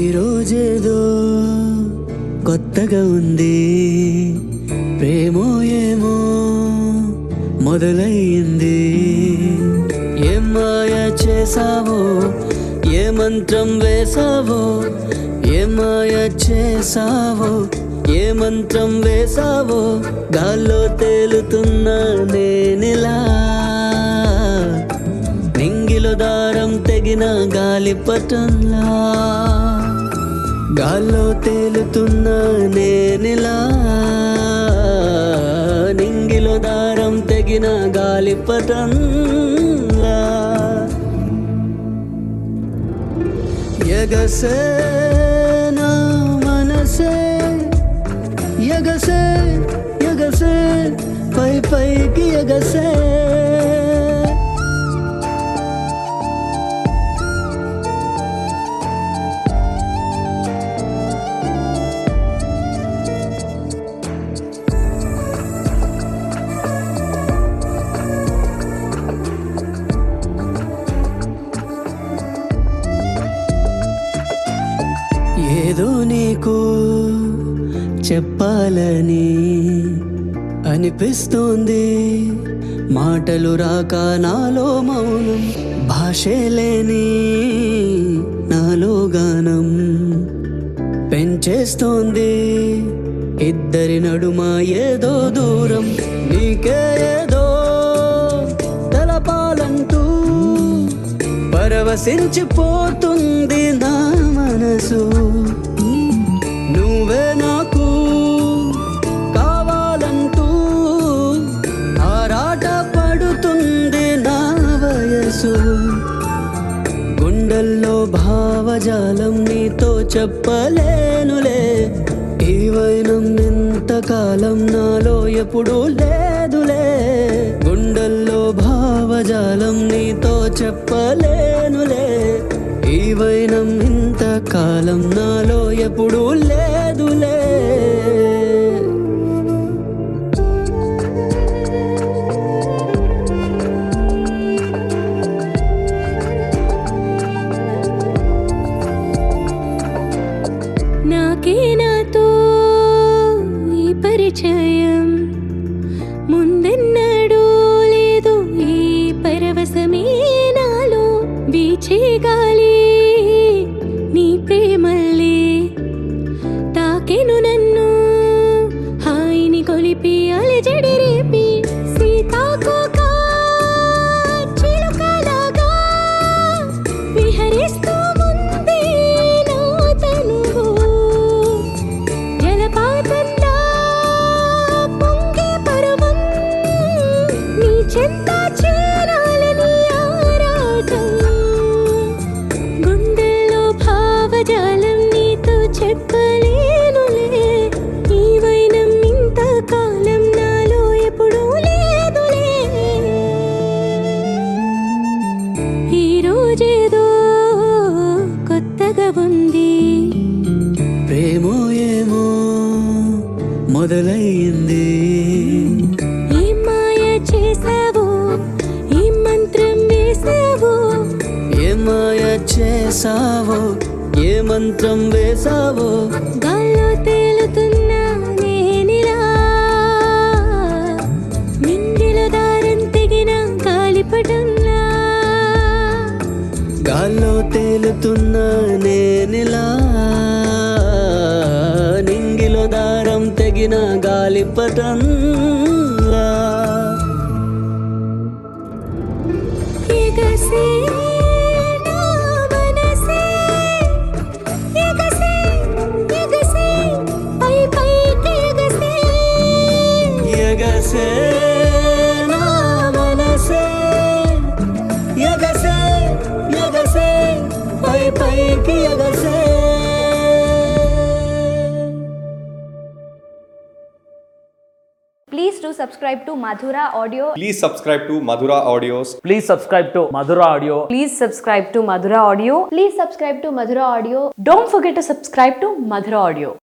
ఈరోజేదో కొత్తగా ఉంది ప్రేమో ఏమో మొదలయ్యింది ఏం మాయ చేసావో ఏ మంత్రం వేసావో ఏ మాయ చేసావో ఏ మంత్రం వేసావో గాల్లో తేలుతున్నా నేనిలా నింగిలో దారం తెగిన గాలిపటంలా గాల్లో తేలుతున్న నేనిలా నింగిలో దారం తెగిన గాలిపటంలా ఎగసే నా మనసే ఎగసే ఎగసే పై పైకి ఎగసే ఏదో నీకు చెప్పాలని అనిపిస్తోంది మాటలు రాక నాలో మౌనం భాషే లేని నాలో గానం పెంచేస్తోంది ఇద్దరి నడుమ ఏదో దూరం నీకే ఏదో తెలపాలంటూ పరవశించిపోతుంది నా మనసు నువ్వే నాకు కావాలంటూ ఆరాట పడుతుంది నా వయసు గుండెల్లో భావజాలం నీతో చెప్పలేనులే ఈ వైనం ఇంతకాలం నాలో ఎప్పుడూ లేదులే గుండెల్లో భావజాలం నీతో చెప్పలేనులే ఈ వైనం ఇంతకాలం నాలో ఎప్పుడూ లేదులే నాకే నాతో ఈ పరిచయం ముందెన్నడూ లేదు ఈ పరవశమే నాలో వీచే గాలి నీ ప్రేమల్లే తాకెను నన్ను హాయిని కొలిపి అలజడి రేపి సీతాకోక చిలుకలాగా విహరిస్తూ ఉంది నా తనువు జలపాతంలా పొంగే పర్వం నీ చెంత చేరాలని ఆరాటం గుండెల్లో భావజాలం నీతో చెప్పలేనులే ఈ వైనం ఇంతకాలం నాలో ఎప్పుడూ లేదులే ఈ రోజేదో కొత్తగా ఉంది ప్రేమో ఏమో మొదలయ్యింది ఏ మాయ చేసావో ఏ మంత్రం వేసావో ఏ మాయ చేసావో ఏ మంత్రం వేసావో గాల్లో తేలుతున్నా నేనిలా మింగిలో దారం తెగిన గాలిపటంలా గాల్లో తేలుతున్న నేనిలా నింగిలో దారం తెగిన గాలిపటంలా ఎగసే నా మనసే ఎగసే ఎగసే పై పైకి ఎగసే ఎగసే నా మనసే ఎగసే ఎగసే పై పైకి ఎగసే Please do subscribe to Madhura Audio. Please subscribe to Madhura Audios. Please subscribe to Madhura Audio. Please subscribe to Madhura Audio. Please subscribe to Madhura Audio. Don't forget to subscribe to Madhura Audio.